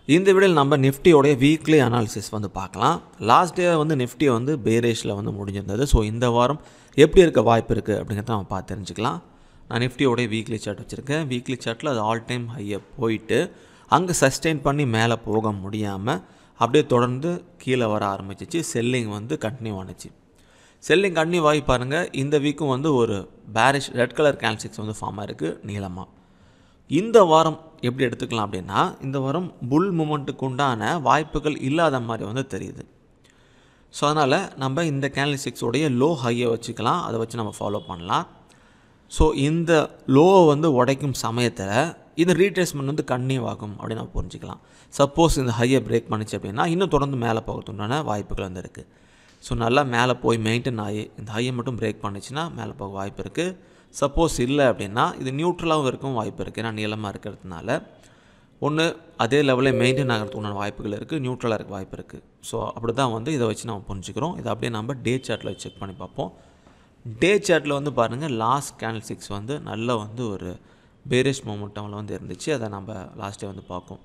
இந்த வீடியோவில் நம்ம நிஃப்டியோடைய வீக்லி அனாலிசிஸ் வந்து பார்க்கலாம் லாஸ்ட் டே வந்து நிஃப்டி வந்து பேரேஷில் வந்து முடிஞ்சிருந்தது ஸோ இந்த வாரம் எப்படி இருக்க வாய்ப்பு இருக்குது அப்படிங்கிறத நம்ம பார்த்து தெரிஞ்சுக்கலாம் நான் நிஃப்டியோடைய வீக்லி சார்ட் வச்சுருக்கேன் வீக்லி சார்ட்டில் அது ஆல் டைம் ஹையை போயிட்டு அங்கே சஸ்டெயின் பண்ணி மேலே போக முடியாமல் அப்படியே தொடர்ந்து கீழே வர ஆரம்பிச்சிச்சு செல்லிங் வந்து கண்டினியூ ஆனுச்சு செல்லிங் கண்டினியூ ஆகி பாருங்கள் இந்த வீக்கும் வந்து ஒரு பேரிஷ் ரெட் கலர் கேல்சிக்ஸ் வந்து ஃபார்ம் ஆயிருக்கு நீளமாக இந்த வாரம் எப்படி எடுத்துக்கலாம் அப்படின்னா இந்த வாரம் புல் மூமெண்ட்டுக்கு உண்டான வாய்ப்புகள் இல்லாத மாதிரி வந்து தெரியுது ஸோ அதனால் நம்ம இந்த கேல்சிக்ஸோடைய லோ ஹையை வச்சுக்கலாம் அதை வச்சு நம்ம ஃபாலோ பண்ணலாம் ஸோ இந்த லோவை வந்து உடைக்கும் சமயத்தில் இந்த ரீட்ரேஸ்மெண்ட் வந்து கன்னியூ ஆகும் அப்படின்னு நம்ம புரிஞ்சுக்கலாம் சப்போஸ் இந்த ஹையை பிரேக் பண்ணிச்சு அப்படின்னா இன்னும் தொடர்ந்து மேலே போகிறதுண்டான வாய்ப்புகள் வந்து இருக்குது ஸோ நல்லா மேலே போய் மெயின்டைன் ஆகி இந்த ஹையை மட்டும் பிரேக் பண்ணிச்சுன்னா மேலே போக வாய்ப்பு இருக்குது சப்போஸ் இல்லை அப்படின்னா இது நியூட்ரலாகவும் இருக்கும் வாய்ப்பு இருக்குது ஏன்னா நீளமாக இருக்கிறதுனால ஒன்று அதே லெவலில் மெயின்டைன் ஆகிறதுக்குண்டான வாய்ப்புகள் இருக்குது நியூட்ரலாக இருக்க வாய்ப்பு இருக்குது ஸோ அப்படி தான் வந்து இதை வச்சு நம்ம புரிஞ்சுக்கிறோம் இதை அப்படியே நம்ம டே சார்ட்டில் செக் பண்ணி பார்ப்போம் டே சார்ட்டில் வந்து பாருங்கள் லாஸ்ட் கேண்டில் சிக்ஸ் வந்து நல்ல வந்து ஒரு பேரிஷ் மொமெண்டமில் வந்து இருந்துச்சு அதை நம்ம லாஸ்ட்டே வந்து பார்ப்போம்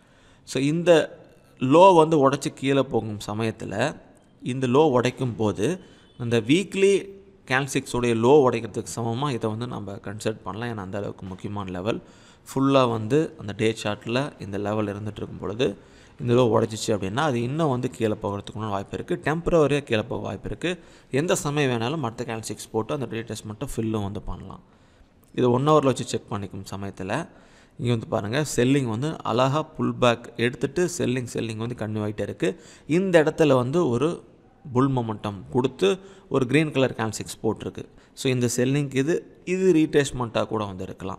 ஸோ இந்த லோ வந்து உடச்சி கீழே போகும் சமயத்தில் இந்த லோ உடைக்கும் போது இந்த வீக்லி கேல்சிக்ஸோடைய லோ உடைக்கிறதுக்கு சமமாக இதை வந்து நம்ம கன்சிடர் பண்ணலாம் ஏன்னா அந்த அளவுக்கு முக்கியமான லெவல் ஃபுல்லாக வந்து அந்த டே சார்ட்டில் இந்த லெவல் இருந்துகிட்டு இருக்கும் பொழுது இந்த லோ உடச்சிச்சு அப்படின்னா அது இன்னும் வந்து கீழே போகிறதுக்குன்னு வாய்ப்பு இருக்குது டெம்பரவரியாக கீழே போக வாய்ப்பு இருக்குது எந்த சமயம் வேணாலும் மற்ற கேல்சிக்ஸ் போட்டு அந்த டேட்டஸ் மட்டும் ஃபில்லும் வந்து பண்ணலாம் இது ஒன் ஹவரில் வச்சு செக் பண்ணிக்கும் சமயத்தில் இங்கே வந்து பாருங்கள் செல்லிங் வந்து அழகாக புல் பேக் எடுத்துகிட்டு செல்லிங் செல்லிங் வந்து கன்னியூ ஆகிட்டே இருக்குது இந்த இடத்துல வந்து ஒரு புல் மொமெண்டம் கொடுத்து ஒரு க்ரீன் கலர் கேல்சிக்ஸ் போட்டிருக்கு ஸோ இந்த செல்லிங்க்கு இது இது ரீட்ரேஸ்மெண்ட்டாக கூட வந்து இருக்கலாம்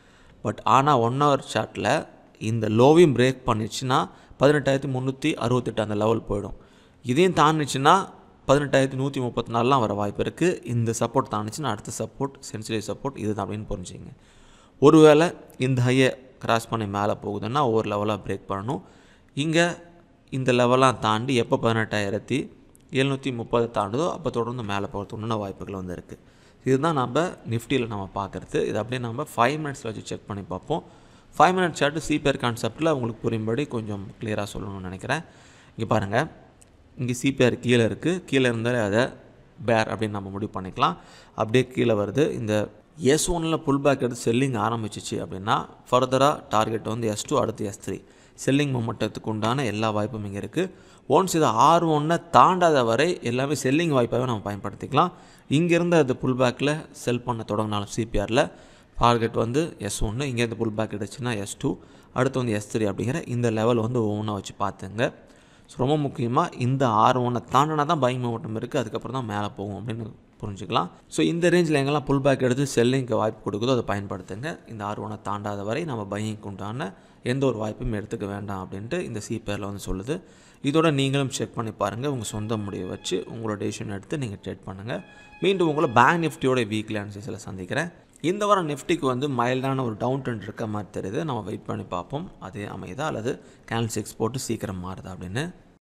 பட் ஆனால் ஒன் ஹவர் சார்ட்டில் இந்த லோவையும் பிரேக் பண்ணிடுச்சுன்னா பதினெட்டாயிரத்தி முந்நூற்றி அறுபத்தெட்டு அந்த லெவல் போயிடும் இதையும் தாண்டிச்சுன்னா பதினெட்டாயிரத்தி நூற்றி முப்பத்தி நாலுலாம் வர வாய்ப்பு இருக்குது இந்த சப்போர்ட் தாண்டிச்சுன்னா அடுத்த சப்போர்ட் சென்சிட்டிவ் சப்போர்ட் இது தான் அப்படின்னு புரிஞ்சுங்க ஒருவேளை இந்த ஹையை கிராஸ் பண்ணி மேலே போகுதுன்னா ஒவ்வொரு லெவலாக பிரேக் பண்ணணும் இங்கே இந்த லெவலாம் தாண்டி எப்போ பதினெட்டாயிரத்தி எழுநூற்றி முப்பது தாண்டுதோ அப்போ தொடர்ந்து மேலே போகிறதுக்குன்னு வாய்ப்புகள் வந்து இருக்குது இதுதான் நம்ம நிஃப்டியில் நம்ம பார்க்குறது இது அப்படியே நம்ம ஃபைவ் மினிட்ஸில் வச்சு செக் பண்ணி பார்ப்போம் ஃபைவ் மினிட் சார்ட்டு சிபிஆர் கான்செப்டில் உங்களுக்கு புரியும்படி கொஞ்சம் கிளியராக சொல்லணும்னு நினைக்கிறேன் இங்கே பாருங்கள் இங்கே சிபிஆர் கீழே இருக்குது கீழே இருந்தாலே அதை பேர் அப்படின்னு நம்ம முடிவு பண்ணிக்கலாம் அப்படியே கீழே வருது இந்த எஸ் ஒனில் புல் பேக் எடுத்து செல்லிங் ஆரம்பிச்சிச்சு அப்படின்னா ஃபர்தராக டார்கெட் வந்து எஸ் டூ அடுத்து எஸ் த்ரீ செல்லிங் மொமெண்டத்துக்கு உண்டான எல்லா வாய்ப்பும் இங்கே இருக்குது ஒன்ஸ் இது ஆர் ஒன்னை தாண்டாத வரை எல்லாமே செல்லிங் வாய்ப்பாகவே நம்ம பயன்படுத்திக்கலாம் இங்கேருந்து அது புல் பேக்கில் செல் பண்ண தொடங்கினாலும் சிபிஆரில் டார்கெட் வந்து எஸ் ஒன்று இங்கேருந்து புல் பேக் எடுச்சுன்னா எஸ் டூ அடுத்து வந்து எஸ் த்ரீ அப்படிங்கிற இந்த லெவல் வந்து ஒவ்வொன்றா வச்சு பார்த்துங்க ஸோ ரொம்ப முக்கியமாக இந்த ஆர் ஒன்னை தாண்டினா தான் பைங் மூமெண்டம் இருக்குது அதுக்கப்புறம் தான் மேலே போகும் அப்படின்னு புரிஞ்சுக்கலாம் ஸோ இந்த ரேஞ்சில் எங்கெல்லாம் புல் பேக் எடுத்து செல்லிங்க்கு வாய்ப்பு கொடுக்குதோ அதை பயன்படுத்துங்க இந்த ஆர் ஒன்னை தாண்டாத வரை நம்ம பையிங்க்கு உண்டான எந்த ஒரு வாய்ப்பும் எடுத்துக்க வேண்டாம் அப்படின்ட்டு இந்த சிபிஆரில் வந்து சொல்லுது இதோட நீங்களும் செக் பண்ணி பாருங்கள் உங்கள் சொந்த முடிவை வச்சு உங்களோட டெசிஷன் எடுத்து நீங்கள் ட்ரேட் பண்ணுங்கள் மீண்டும் உங்களை பேங்க் நிஃப்டியோட வீக்லி அனாலிசிஸில் சந்திக்கிறேன் இந்த வாரம் நிஃப்டிக்கு வந்து மைல்டான ஒரு டவுன் ட்ரெண்ட் இருக்க மாதிரி தெரியுது நம்ம வெயிட் பண்ணி பார்ப்போம் அதே அமையுதா அல்லது கேன்சிக்ஸ் போட்டு சீக்கிரம் மாறுதா அப்படின்னு